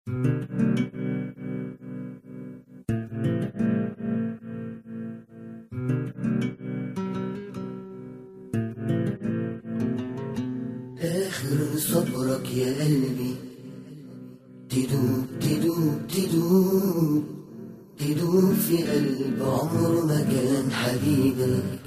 آخر صبرك يا قلبي تدوب تدوب تدوب تدوب في قلب عمر ما كان حبيبك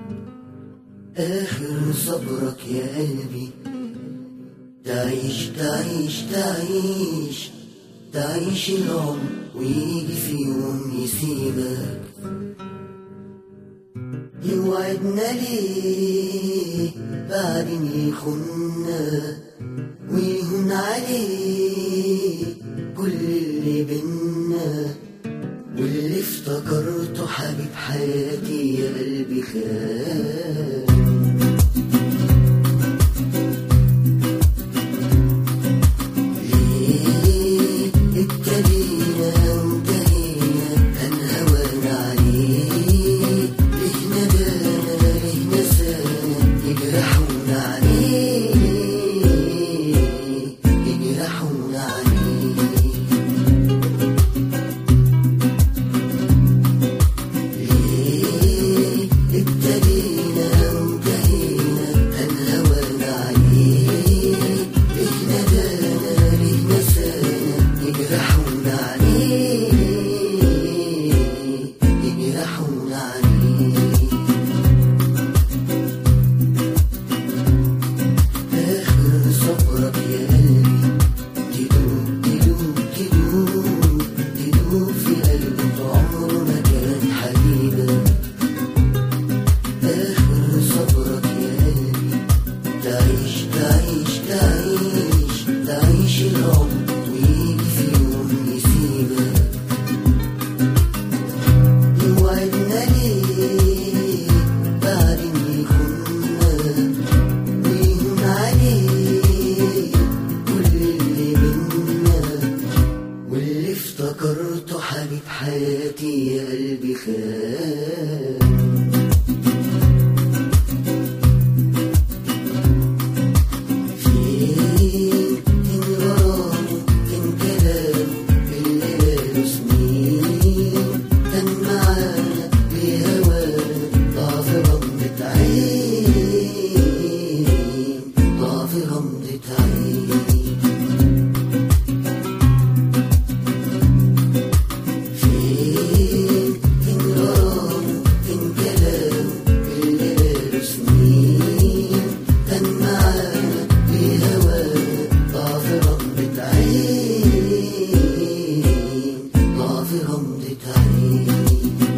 آخر صبرك يا قلبي تعيش تعيش تعيش تعيش العمر ويجي في يوم يسيبك يوعدنا ليه بعدين يخنا ويهون عليه كل اللي بينا واللي افتكرته حبيب حياتي يا قلبي خان ليه ابتدينا وانتهينا هنهوان عليه ليه ندانا ليه نسانا يجرحونا عليه يجرحونا عليه ليه ابتدينا وانتهينا هنهوان عليه ليه ندانا ليه نسانا يجرحونا عليه يجرحونا عليه آخر صبرك يا قلبي تدوب تدوب تدوب تدوب في قلبك عمر ما كان حبيبك آخر صبرك يا قلبي تعيش تعيش تعيش تعيش العمر ويجي في يوم يسيبك يوعدنا ليه بعدين يخوننا ويهون عليه كل اللي بينا واللي افتكرته حبيب حياتي يا قلبي خان فين فين غرامه فين كلامه اللي بقاله سنين كان معانا بهوانا ضعف غمضة عين ضعف غمضة عين فين فين غرامه فين كلامه اللي بقاله سنين كان معانا بهوانا ضعف غمضة عين ضعف غمضة عين